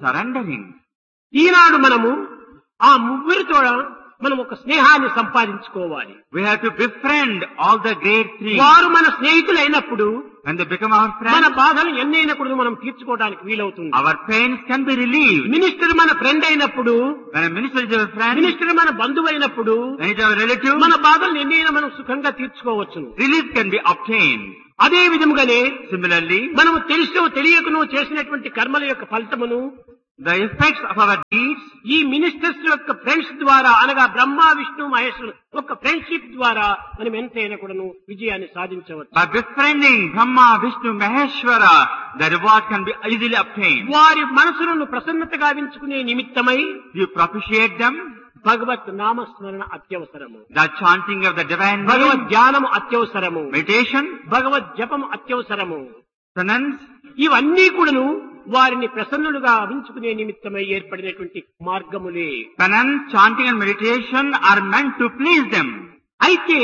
surrendering. ఈనాడు మనము ఆ ముగ్గురితో మనం ఒక స్నేహాన్ని సంపాదించుకోవాలి We have to befriend all the great three. వారు మన స్నేహితులైనప్పుడు When they become our మన friends, బాధలు ఎన్నైనా కూడా మనం తీర్చుకోవడానికి వీలవుతుంది our pains can be relieved. Minister మన ఫ్రెండ్ అయినప్పుడు When a minister is our friend, minister మన బంధువు అయినప్పుడు when it is our relative, మన బాధలు ఎన్నైనా మనం సుఖంగా తీర్చుకోవచ్చును relief can be obtained. అదే విధముగానే Similarly, మనము తెలిసో తెలియకనో చేసినటువంటి కర్మల యొక్క ఫలితమును the effects of our deeds ఈ మినిస్టర్స్ యొక్క ఫ్రెండ్స్ ద్వారా అనగా బ్రహ్మ విష్ణు మహేశ్వరు ఒక ఫ్రెండ్షిప్ ద్వారా మనం ఎంతైనా కూడాను విజయాన్ని సాధించవచ్చు By befriending Brahma, Vishnu, Maheshwara, the reward can be easily obtained. వారి మనసులను ప్రసన్నతగా వించుకునే నిమిత్తమై You propitiate them, భగవత్ నామస్మరణ అత్యవసరము the chanting of the divine భగవద్ name, ధ్యానము అత్యవసరము meditation, భగవద్ జపము అత్యవసరము penance, ఇవన్నీ కూడాను వారిని ప్రసన్నులుగా ఉంచుకునే నిమిత్తమై ఏర్పడినటువంటి మార్గములే penance, chanting and meditation are meant to please them. అయితే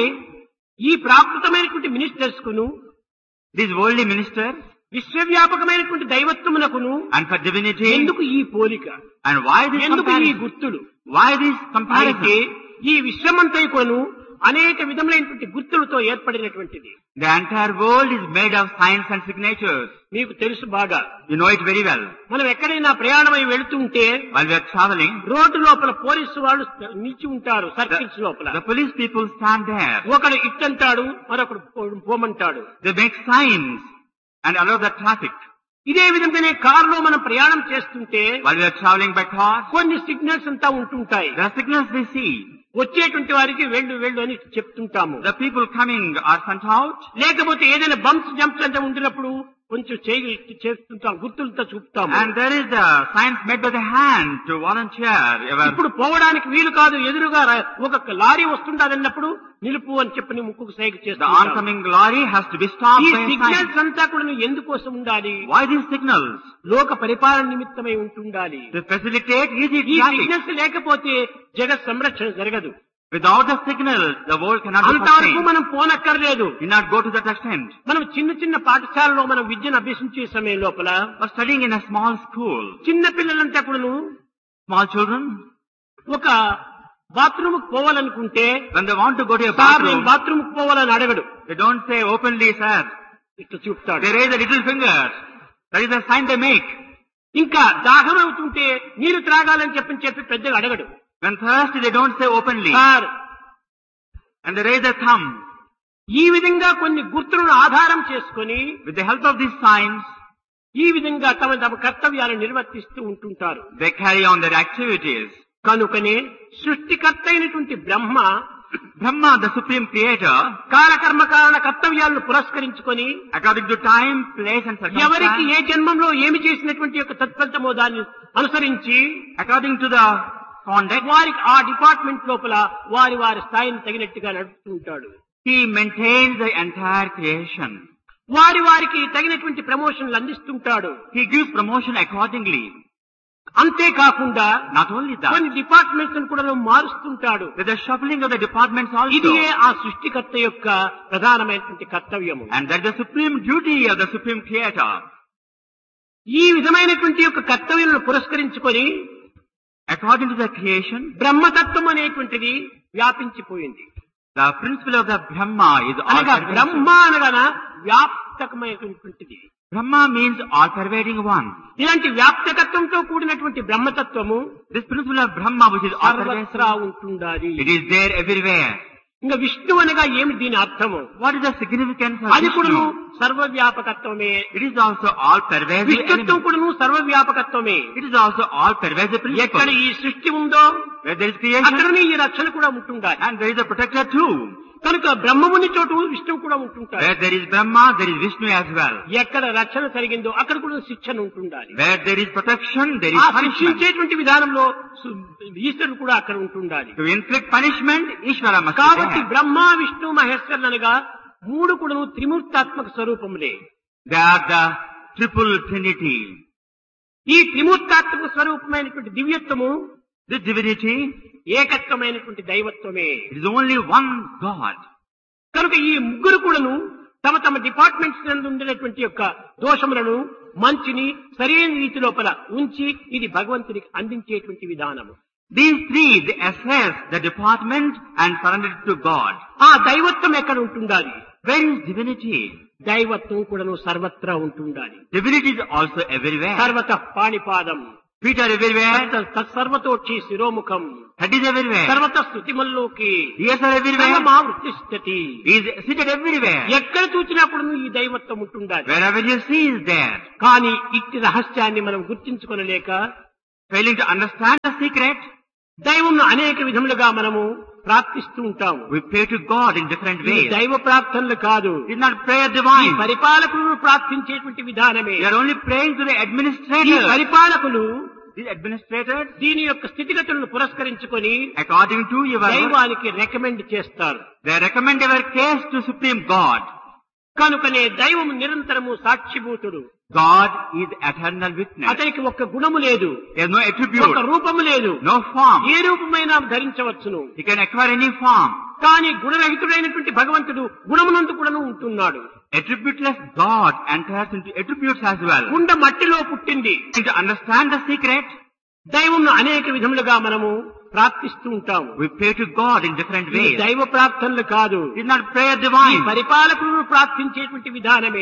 ఈ ప్రాకృతమైనటువంటి మినిస్టర్స్ కును These worldly ministers విశ్వవ్యాపకమైనటువంటి దైవత్వమునకును and for divinity ఎందుకు ఈ పోలిక and why this ఎందుకు ఈ comparison? గుర్తులు Why this అయితే comparison? ఈ విశ్వమంతైకోను అనేక విధములైనటువంటి గుర్తులతో ఏర్పడినటువంటిది The entire world is made of signs and signatures. మీకు తెలుసు బాగా You know it very well. మనం ఎక్కడైనా ప్రయాణమై వెళుతుంటే While we are traveling, road లోపల పోలీసు వాళ్ళు నిలిచి ఉంటారు సర్కిల్స్ లోపల the police people stand there. ఒకడు ఇట్టంటాడు మరొకడు పో- పోమంటాడు They make signs and allow the traffic. ఇదే విధంగానే కారులో మనం ప్రయాణం చేస్తుంటే While we are traveling by car, కొన్ని సిగ్నల్స్ అంతా ఉంటుంటాయి there are signals we see. వచ్చేటువంటి వారికి వెళ్ళు వెళ్ళు అని చెప్తుంటాము The people coming are sent out. లేకపోతే ఏదైనా బంప్స్ జంప్స్ అంటే ఉంటున్నప్పుడు కొంచెం చేయి చేస్తుంటాం గుర్తులతో చూపుతాము And there is the signs made by the hand to volunteer. Ever- ఇప్పుడు పోవడానికి వీలు కాదు ఎదురుగా రా- ఒక లారీ వస్తుంటాదన్నప్పుడు నిలుపు అని చెప్పని ముక్కుకు సైగ The చేస్తాం oncoming lorry has to be stopped ఈ by a sign. సిగ్నల్స్ అంతా కూడా నువ్వు ఎందుకోసం ఉండాలి Why these signals? లోక పరిపాలన నిమిత్తమై ఉంటుండాలి To facilitate easy ఈ traffic. సిగ్నల్స్ లేకపోతే జగత్ సంరక్షణ జరగదు Without the signals, the world cannot be అంతవరకు sustained. మనం పోనక్కర్లేదు You not go to that extent. మనం చిన్న చిన్న పాఠశాలలో మనం విద్యను అభ్యసించే సమయం లోపల Or studying in a small school, చిన్న పిల్లలంతా కూడాను small children, ఒక బాత్రూమ్ పోవాలనుకుంటే when they want to go to a sir నేను bathroom, బాత్రూమ్ పోవాలని అడగడు they don't say openly, sir. ఇట్లా చూపుతాడు They raise a little finger. That is the sign they make. ఇంకా దాహం అవుతుంటే నీరు త్రాగాలని చెప్పని చెప్పి పెద్దగా అడగడు When thirsty, they don't say openly. Sir And they raise their thumb. ఈ విధంగా కొన్ని గుర్తులను ఆధారం చేసుకొని With the help of these signs, ఈ విధంగా తమ తమ కర్తవ్యాలను నిర్వర్తిస్తూ ఉంటుంటారు they carry on their activities. కనుకనే సృష్టికర్త అయినటువంటి బ్రహ్మ Brahma, the supreme creator, కాలకర్మ కారణ కర్తవ్యాలను పురస్కరించుకొని according to time, place and ఎవరికి circumstance, ఏ జన్మంలో ఏమి చేసినటువంటి యొక్క తత్ఫలితమో దాన్ని అనుసరించి according to the conduct, వారికి ఆ డిపార్ట్మెంట్ లోపల వారి వారి స్థాయిని తగినట్టుగా నడుపుతూ ఉంటాడు he maintains the entire creation. వారి వారికి తగినటువంటి ప్రమోషన్లు అందిస్తుంటాడు He gives promotion accordingly. అంతేకాకుండా Not only that, కొన్ని డిపార్ట్మెంట్స్ కూడా మారుస్తుంటాడు there's a shuffling of the departments ఇదే also. ఆ సృష్టికర్త యొక్క ప్రధానమైనటువంటి కర్తవ్యము And that's the supreme duty of the supreme creator. ఈ విధమైనటువంటి యొక్క కర్తవ్యాలను పురస్కరించుకొని According to the creation, బ్రహ్మతత్వం అనేటువంటిది వ్యాపించిపోయింది the principle of the Brahma is all అనగా pervasive. బ్రహ్మ అనగా వ్యాప్తకమైనటువంటిది Brahma means all pervading one. ఇలాంటి వ్యాప్తకత్వంతో కూడినటువంటి బ్రహ్మతత్వము This principle of Brahma which is all సర్వత్రా pervasive, ఉంటుండాలి it is there everywhere. ఇంకా విష్ణు అనగా ఏమి దీని అర్థము What is the significance of అది కూడాను Vishnu? సర్వవ్యాపకత్వమే It is also all pervasive విష్ణుత్వం element. కూడాను సర్వవ్యాపకత్వమే It is also all pervasive ఎక్కడ principle. ఈ సృష్టి ఉందో Where there is creation అక్కడనే ఈ రక్షణ కూడా ఉంటుండాలి and there is a protector too. కనుక బ్రహ్మముని చోటు విష్ణువు కూడా ఉంటుంటాడు Where there is Brahma, there is Vishnu as well. ఎక్కడ రక్షణ జరిగిందో అక్కడ కూడా శిక్షణ ఉంటుండాలి Where there is protection, there is ఆ punishment. శిక్షించేటువంటి విధానంలో సు- ఈశ్వరుడు కూడా అక్కడ ఉంటుండాలి To inflict punishment, Ishvara must be కాబట్టి there. బ్రహ్మ విష్ణు మహేశ్వరులు అనగా మూడు కూడాను త్రిమూర్తాత్మక స్వరూపములే They are the triple trinity. ఈ త్రిమూర్తాత్మక స్వరూపమైనటువంటి దివ్యత్వము This divinity, ఏకత్వమైనటువంటి దైవత్వమే it is only one God. కనుక ఈ ముగ్గురు కూడాను తమ తమ డిపార్ట్మెంట్స్ నందు ఉండేటువంటి యొక్క దోషములను మంచిని సరైన రీతి లోపల ఉంచి ఇది భగవంతునికి అందించేటువంటి విధానము These three, they assess the department and surrender it to God. ఆ దైవత్వం ఎక్కడ ఉంటుండాలి Where is divinity? దైవత్వం కూడాను సర్వత్రా ఉంటుండాలి Divinity is also everywhere. సర్వత పాణిపాదం Feet are everywhere. తత్సర్వతోక్షి శిరోముఖం Head is everywhere. సర్వత స్థుతిమల్లోకి Ears are everywhere. సర్వమావృతిష్టతి He is seated everywhere. ఎక్కడ చూసినప్పుడు ఈ దైవత్వం ఉంటుండాలి Wherever you see is there. కానీ ఇట్టి రహస్యాన్ని మనం గుర్తించుకొనలేక Failing to understand the secret, దైవం అనేక విధములుగా మనము ప్రార్థిస్తూ ఉంటాము we pray to God in different ఈ ways. దైవ ప్రార్థనలు కాదు It's not prayer ఈ divine. పరిపాలకులను ప్రార్థించేటువంటి విధానమే We are only praying to the ఈ administrator. పరిపాలకులు These administrators, దీని యొక్క స్థితిగతులను పురస్కరించుకొని according to your, దైవానికి రికమెండ్ చేస్తారు they recommend our case to Supreme God. కనుకనే దైవం నిరంతరము సాక్షిభూతుడు God is eternal witness. అతనికి ఒక్క గుణము లేదు There is no ఒక attribute, రూపము లేదు no form. A రూపమైనా ధరించవచ్చును He can acquire any form. కానీ గుణరహితుడైనటువంటి భగవంతుడు గుణమునందు కూడాను ఉంటున్నాడు Attributeless God enters into attributes as well. కుండ మట్టిలో పుట్టింది To understand the secret, దైవం అనేక విధములుగా మనము ప్రార్థిస్తూ ఉంటాము we pray to God in different ఈ ways. దైవ ప్రార్థనలు కాదు It's not prayer ఈ divine. పరిపాలకులను ప్రార్థించేటువంటి విధానమే